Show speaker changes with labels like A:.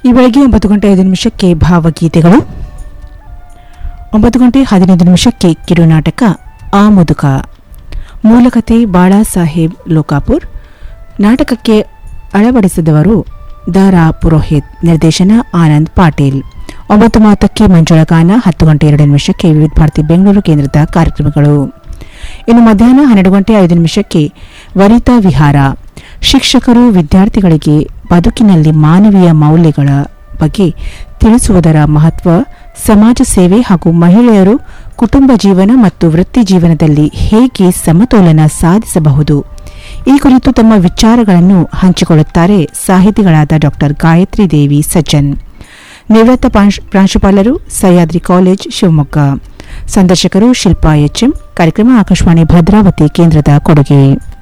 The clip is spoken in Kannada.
A: ಈ ಬೆಳಗ್ಗೆ ಒಂಬತ್ತು ಗಂಟೆ ಐದು ನಿಮಿಷಕ್ಕೆ ಭಾವಗೀತೆಗಳು ಒಂಬತ್ತು ಗಂಟೆ ಹದಿನೈದು ನಿಮಿಷಕ್ಕೆ ಕಿರುನಾಟಕ ಆ ಮುದುಕ ಮೂಲಕತೆ ಬಾಳಾ ಸಾಹೇಬ್ ಲೋಕಾಪುರ್ ನಾಟಕಕ್ಕೆ ಅಳವಡಿಸಿದವರು ದಾರಾ ಪುರೋಹಿತ್ ನಿರ್ದೇಶನ ಆನಂದ್ ಪಾಟೀಲ್ ಒಂಬತ್ತು ಮೂವತ್ತಕ್ಕೆ ಮಂಜುಳಗಾನ ಹತ್ತು ಗಂಟೆ ಎರಡು ನಿಮಿಷಕ್ಕೆ ವಿವಿಧ ಭಾರತಿ ಬೆಂಗಳೂರು ಕೇಂದ್ರದ ಕಾರ್ಯಕ್ರಮಗಳು ಇನ್ನು ಮಧ್ಯಾಹ್ನ ಹನ್ನೆರಡು ಗಂಟೆ ಐದು ನಿಮಿಷಕ್ಕೆ ವನಿತಾ ವಿಹಾರ ಶಿಕ್ಷಕರು ವಿದ್ಯಾರ್ಥಿಗಳಿಗೆ ಬದುಕಿನಲ್ಲಿ ಮಾನವೀಯ ಮೌಲ್ಯಗಳ ಬಗ್ಗೆ ತಿಳಿಸುವುದರ ಮಹತ್ವ ಸಮಾಜ ಸೇವೆ ಹಾಗೂ ಮಹಿಳೆಯರು ಕುಟುಂಬ ಜೀವನ ಮತ್ತು ವೃತ್ತಿ ಜೀವನದಲ್ಲಿ ಹೇಗೆ ಸಮತೋಲನ ಸಾಧಿಸಬಹುದು ಈ ಕುರಿತು ತಮ್ಮ ವಿಚಾರಗಳನ್ನು ಹಂಚಿಕೊಳ್ಳುತ್ತಾರೆ ಸಾಹಿತಿಗಳಾದ ಡಾಕ್ಟರ್ ಗಾಯತ್ರಿ ದೇವಿ ಸಜ್ಜನ್ ನಿವೃತ್ತ ಪ್ರಾಂಶ್- ಪ್ರಾಂಶುಪಾಲರು ಸಹ್ಯಾದ್ರಿ ಕಾಲೇಜ್ ಶಿವಮೊಗ್ಗ ಸಂದರ್ಶಕರು ಶಿಲ್ಪಾ ಎಚ್ಎಂ ಕಾರ್ಯಕ್ರಮ ಆಕಾಶವಾಣಿ ಭದ್ರಾವತಿ ಕೇಂದ್ರದ ಕೊಡುಗೆ